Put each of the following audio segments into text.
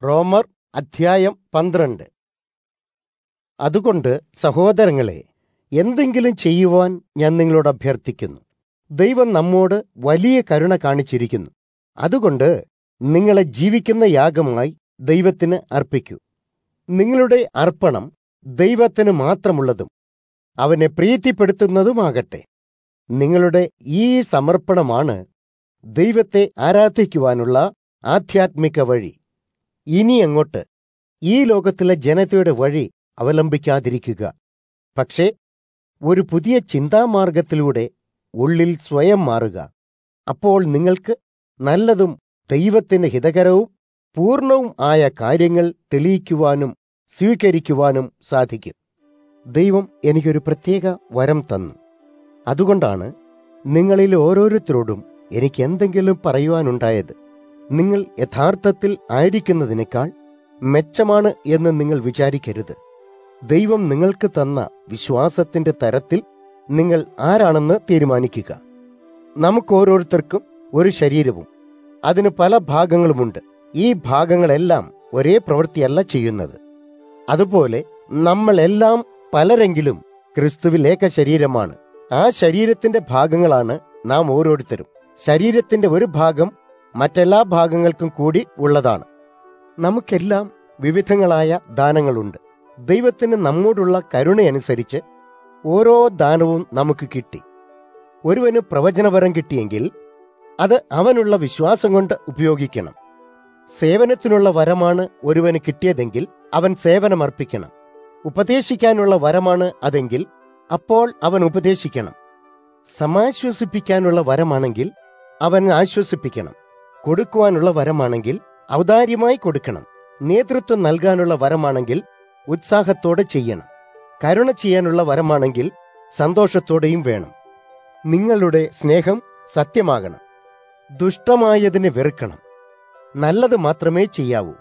റോമർ അധ്യായം പന്ത്രണ്ട് അതുകൊണ്ട് സഹോദരങ്ങളെ എന്തെങ്കിലും ചെയ്യുവാൻ ഞാൻ നിങ്ങളോട് അഭ്യർത്ഥിക്കുന്നു ദൈവം നമ്മോട് വലിയ കരുണ കാണിച്ചിരിക്കുന്നു അതുകൊണ്ട് നിങ്ങളെ ജീവിക്കുന്ന യാഗമായി ദൈവത്തിന് അർപ്പിക്കൂ നിങ്ങളുടെ അർപ്പണം ദൈവത്തിന് മാത്രമുള്ളതും അവനെ പ്രീതിപ്പെടുത്തുന്നതുമാകട്ടെ നിങ്ങളുടെ ഈ സമർപ്പണമാണ് ദൈവത്തെ ആരാധിക്കുവാനുള്ള ആധ്യാത്മിക വഴി ഇനി അങ്ങോട്ട് ഈ ലോകത്തിലെ ജനതയുടെ വഴി അവലംബിക്കാതിരിക്കുക പക്ഷേ ഒരു പുതിയ ചിന്താമാർഗത്തിലൂടെ ഉള്ളിൽ സ്വയം മാറുക അപ്പോൾ നിങ്ങൾക്ക് നല്ലതും ദൈവത്തിന് ഹിതകരവും പൂർണ്ണവും ആയ കാര്യങ്ങൾ തെളിയിക്കുവാനും സ്വീകരിക്കുവാനും സാധിക്കും ദൈവം എനിക്കൊരു പ്രത്യേക വരം തന്നു അതുകൊണ്ടാണ് നിങ്ങളിൽ ഓരോരുത്തരോടും എനിക്ക് എന്തെങ്കിലും പറയുവാനുണ്ടായത് നിങ്ങൾ യഥാർത്ഥത്തിൽ ആയിരിക്കുന്നതിനേക്കാൾ മെച്ചമാണ് എന്ന് നിങ്ങൾ വിചാരിക്കരുത് ദൈവം നിങ്ങൾക്ക് തന്ന വിശ്വാസത്തിന്റെ തരത്തിൽ നിങ്ങൾ ആരാണെന്ന് തീരുമാനിക്കുക നമുക്കോരോരുത്തർക്കും ഒരു ശരീരവും അതിന് പല ഭാഗങ്ങളുമുണ്ട് ഈ ഭാഗങ്ങളെല്ലാം ഒരേ പ്രവൃത്തിയല്ല ചെയ്യുന്നത് അതുപോലെ നമ്മളെല്ലാം പലരെങ്കിലും ക്രിസ്തുവിൽ ഏക ശരീരമാണ് ആ ശരീരത്തിന്റെ ഭാഗങ്ങളാണ് നാം ഓരോരുത്തരും ശരീരത്തിന്റെ ഒരു ഭാഗം മറ്റെല്ലാ ഭാഗങ്ങൾക്കും കൂടി ഉള്ളതാണ് നമുക്കെല്ലാം വിവിധങ്ങളായ ദാനങ്ങളുണ്ട് ദൈവത്തിന് നമ്മോടുള്ള കരുണയനുസരിച്ച് ഓരോ ദാനവും നമുക്ക് കിട്ടി ഒരുവന് പ്രവചനവരം കിട്ടിയെങ്കിൽ അത് അവനുള്ള വിശ്വാസം കൊണ്ട് ഉപയോഗിക്കണം സേവനത്തിനുള്ള വരമാണ് ഒരുവന് കിട്ടിയതെങ്കിൽ അവൻ സേവനമർപ്പിക്കണം ഉപദേശിക്കാനുള്ള വരമാണ് അതെങ്കിൽ അപ്പോൾ അവൻ ഉപദേശിക്കണം സമാശ്വസിപ്പിക്കാനുള്ള വരമാണെങ്കിൽ അവൻ ആശ്വസിപ്പിക്കണം കൊടുക്കുവാനുള്ള വരമാണെങ്കിൽ ഔദാര്യമായി കൊടുക്കണം നേതൃത്വം നൽകാനുള്ള വരമാണെങ്കിൽ ഉത്സാഹത്തോടെ ചെയ്യണം കരുണ ചെയ്യാനുള്ള വരമാണെങ്കിൽ സന്തോഷത്തോടെയും വേണം നിങ്ങളുടെ സ്നേഹം സത്യമാകണം ദുഷ്ടമായതിനെ വെറുക്കണം നല്ലത് മാത്രമേ ചെയ്യാവൂ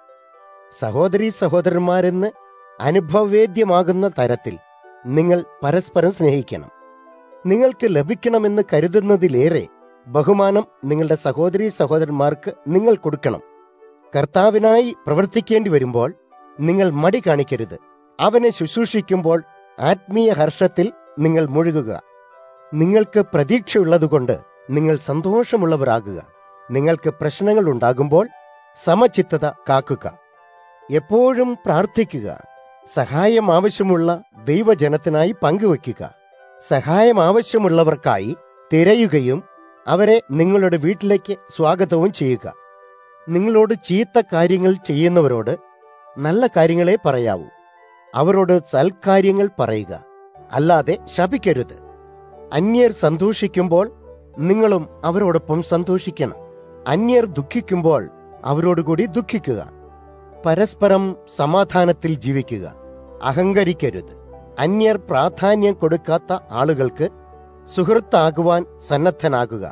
സഹോദരീ സഹോദരന്മാരെന്ന് അനുഭവവേദ്യമാകുന്ന തരത്തിൽ നിങ്ങൾ പരസ്പരം സ്നേഹിക്കണം നിങ്ങൾക്ക് ലഭിക്കണമെന്ന് കരുതുന്നതിലേറെ ബഹുമാനം നിങ്ങളുടെ സഹോദരീ സഹോദരന്മാർക്ക് നിങ്ങൾ കൊടുക്കണം കർത്താവിനായി പ്രവർത്തിക്കേണ്ടി വരുമ്പോൾ നിങ്ങൾ മടി കാണിക്കരുത് അവനെ ശുശ്രൂഷിക്കുമ്പോൾ ആത്മീയ ഹർഷത്തിൽ നിങ്ങൾ മുഴുകുക നിങ്ങൾക്ക് പ്രതീക്ഷയുള്ളതുകൊണ്ട് നിങ്ങൾ സന്തോഷമുള്ളവരാകുക നിങ്ങൾക്ക് പ്രശ്നങ്ങൾ ഉണ്ടാകുമ്പോൾ സമചിത്തത കാക്കുക എപ്പോഴും പ്രാർത്ഥിക്കുക സഹായം ആവശ്യമുള്ള ദൈവജനത്തിനായി പങ്കുവയ്ക്കുക സഹായം ആവശ്യമുള്ളവർക്കായി തിരയുകയും അവരെ നിങ്ങളുടെ വീട്ടിലേക്ക് സ്വാഗതവും ചെയ്യുക നിങ്ങളോട് ചീത്ത കാര്യങ്ങൾ ചെയ്യുന്നവരോട് നല്ല കാര്യങ്ങളെ പറയാവൂ അവരോട് സൽക്കാര്യങ്ങൾ പറയുക അല്ലാതെ ശപിക്കരുത് അന്യർ സന്തോഷിക്കുമ്പോൾ നിങ്ങളും അവരോടൊപ്പം സന്തോഷിക്കണം അന്യർ ദുഃഖിക്കുമ്പോൾ അവരോടുകൂടി ദുഃഖിക്കുക പരസ്പരം സമാധാനത്തിൽ ജീവിക്കുക അഹങ്കരിക്കരുത് അന്യർ പ്രാധാന്യം കൊടുക്കാത്ത ആളുകൾക്ക് സുഹൃത്താകുവാൻ സന്നദ്ധനാകുക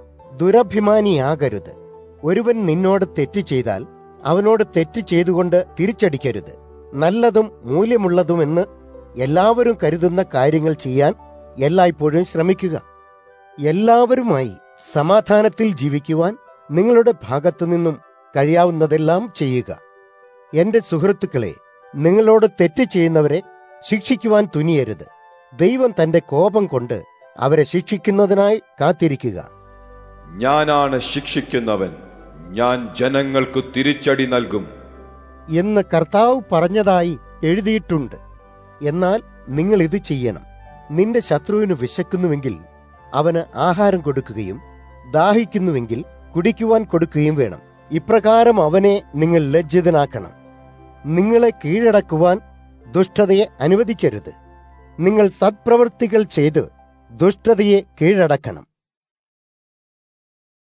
ദുരഭിമാനിയാകരുത് ഒരുവൻ നിന്നോട് തെറ്റ് ചെയ്താൽ അവനോട് തെറ്റ് ചെയ്തുകൊണ്ട് തിരിച്ചടിക്കരുത് നല്ലതും മൂല്യമുള്ളതുമെന്ന് എല്ലാവരും കരുതുന്ന കാര്യങ്ങൾ ചെയ്യാൻ എല്ലായ്പ്പോഴും ശ്രമിക്കുക എല്ലാവരുമായി സമാധാനത്തിൽ ജീവിക്കുവാൻ നിങ്ങളുടെ ഭാഗത്തു നിന്നും കഴിയാവുന്നതെല്ലാം ചെയ്യുക എന്റെ സുഹൃത്തുക്കളെ നിങ്ങളോട് തെറ്റ് ചെയ്യുന്നവരെ ശിക്ഷിക്കുവാൻ തുനിയരുത് ദൈവം തന്റെ കോപം കൊണ്ട് അവരെ ശിക്ഷിക്കുന്നതിനായി കാത്തിരിക്കുക ഞാനാണ് ശിക്ഷിക്കുന്നവൻ ഞാൻ ജനങ്ങൾക്ക് തിരിച്ചടി നൽകും എന്ന് കർത്താവ് പറഞ്ഞതായി എഴുതിയിട്ടുണ്ട് എന്നാൽ നിങ്ങൾ ഇത് ചെയ്യണം നിന്റെ ശത്രുവിന് വിശക്കുന്നുവെങ്കിൽ അവന് ആഹാരം കൊടുക്കുകയും ദാഹിക്കുന്നുവെങ്കിൽ കുടിക്കുവാൻ കൊടുക്കുകയും വേണം ഇപ്രകാരം അവനെ നിങ്ങൾ ലജ്ജിതനാക്കണം നിങ്ങളെ കീഴടക്കുവാൻ ദുഷ്ടതയെ അനുവദിക്കരുത് നിങ്ങൾ സത്പ്രവൃത്തികൾ ചെയ്ത് ദുഷ്ടതയെ കീഴടക്കണം